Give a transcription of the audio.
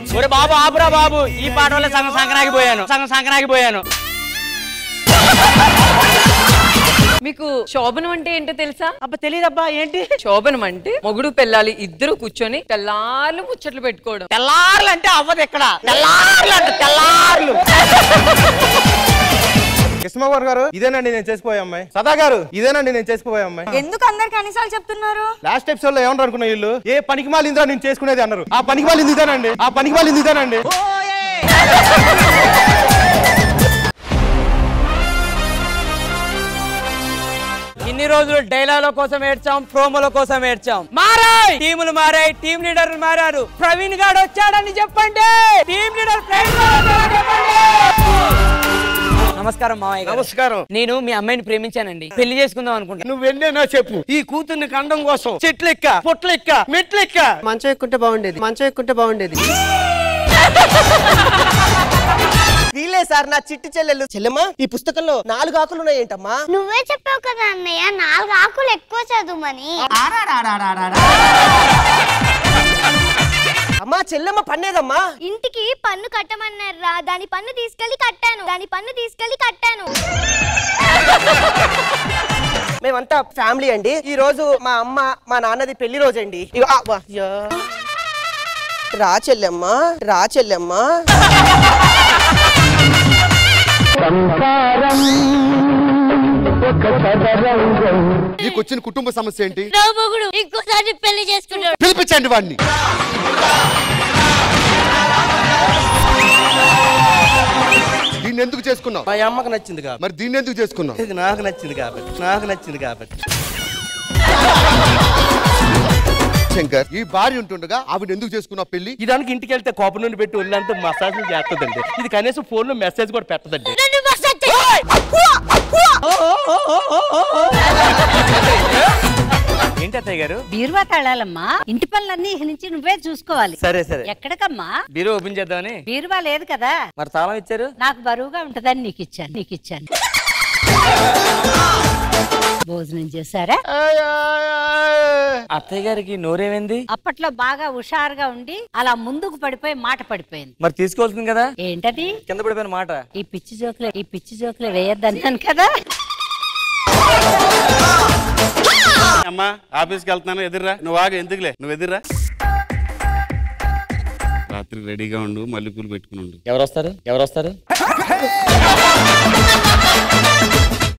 పిచ్చి ఒరే బాబు ఆపురా బాబు ఈ పాట వల్ల సగం సంక్రాంతి పోయాను సగం సంక్రాంతి పోయాను మీకు శోభనం అంటే ఏంటో తెలుసా అబ్బా తెలియదబ్బా ఏంటి శోభనం అంటే మొగుడు పెళ్ళాలి ఇద్దరు కూర్చొని తెల్లార్లు ముచ్చట్లు పెట్టుకోవడం తెల్లార్లు అంటే అవ్వదు ఇక్కడ తెల్లార్లు అంటే తెల్లార్లు కృష్ణమోహన్ గారు ఇదేనండి నేను చేసిపోయే అమ్మాయి సదా గారు ఇదేనండి నేను చేసిపోయే అమ్మాయి ఎందుకు అందరికి అన్నిసార్లు చెప్తున్నారు లాస్ట్ ఎపిసోడ్ లో ఏమన్నారు అనుకున్నా వీళ్ళు ఏ పనికి మాలిందిరా నేను చేసుకునేది అన్నారు ఆ పనికి మాలింది ఇదేనండి ఆ పనికి మాలింది ఇదేనండి ఇన్ని రోజులు డైలాగుల కోసం ఏడ్చాం ప్రోమోల కోసం ఏడ్చాం మారాయి టీములు మారాయి టీం లీడర్లు మారారు ప్రవీణ్ గాడు వచ్చాడని చెప్పండి టీం లీడర్ ప్రవీణ్ గాడు వచ్చాడని చెప్పండి నమస్కారం మావయ్య గారు. నమస్కారం నేను మీ అమ్మాయిని ప్రేమించానండి పెళ్లి చేసుకుందాం అనుకుంటా నువ్వు ఎన్నైనా చెప్పు ఈ కూతుర్ని కండం కోసం చెట్లెక్క పొట్లెక్క మెట్లెక్క మంచం ఎక్కుంటే బాగుండేది మంచం ఎక్కుంటే బాగుండేది వీలే సార్ నా చిట్టి చెల్లెలు చెల్లెమ్మా ఈ పుస్తకంలో నాలుగు ఆకులు ఉన్నాయేంటమ్మా నువ్వే చెప్పావు కదా అన్నయ్య నాలుగు ఆకులు ఎక్కువ చదువుమని అమ్మా చెల్లెమ్మ పన్నేదమ్మా ఇంటికి పన్ను కట్టమన్నారా దాని పన్ను తీసుకెళ్లి కట్టాను దాని పన్ను తీసుకెళ్లి కట్టాను మేమంతా ఫ్యామిలీ అండి ఈ రోజు మా అమ్మ మా నాన్నది పెళ్లి రోజు అండి ఇగో, ఆ, వా, యా. రా చెల్లెమ్మా రా చెల్లెమ్మా నీకు వచ్చిన కుటుంబ సమస్య ఏంటి నా మొగుడు ఇంకోసారి పెళ్లి చేసుకున్నాడు పిలిపించండి వాడిని దీన్ని ఎందుకు చేసుకున్నావు మా అమ్మకు నచ్చింది కాబట్టి మరి దీన్ని ఎందుకు చేసుకున్నావు ఇది నాకు నచ్చింది కాబట్టి నాకు నచ్చింది కాబట్టి శంకర్ ఈ భార్య ఉంటుండగా ఆవిడ ఎందుకు చేసుకున్నావు పెళ్లి ఇదానికి ఇంటికి వెళ్తే కోపం నుండి పెట్టి ఒళ్ళంతా మసాజ్ చేస్తుందండి ఇది కనీసం ఫోన్ లో మెసేజ్ కూడా పెట్టదండి నన్ను మసాజ్ ఏంటి అత్తయ్య గారు బీరువా తాళాలమ్మా ఇంటి పనులన్నీ ఇక నుంచి నువ్వే చూసుకోవాలి సరే సరే ఎక్కడికమ్మా బీరో ఓపెన్ చేద్దామని బీరువా లేదు కదా మరి తాళం ఇచ్చారు నాకు బరువుగా ఉంటదని నీకు ఇచ్చాను నీకు ఇచ్చాను భోజనం చేశారా అత్తయ్య గారికి నోరేమైంది అప్పట్లో బాగా హుషారుగా ఉండి అలా ముందుకు పడిపోయి మాట పడిపోయింది మరి తీసుకోవాల్సింది కదా ఏంటది కింద పడిపోయిన మాట ఈ పిచ్చి జోకులే ఈ పిచ్చి జోకులే వేయొద్దన్నాను కదా అమ్మా ఆఫీస్కి వెళ్తున్నాను ఎదుర్రా నువ్వు ఆగు ఎందుకులే నువ్వు ఎదుర్రా రాత్రి రెడీగా ఉండు మల్లెపూలు పెట్టుకుని ఉండు ఎవరు వస్తారు ఎవరు వస్తారు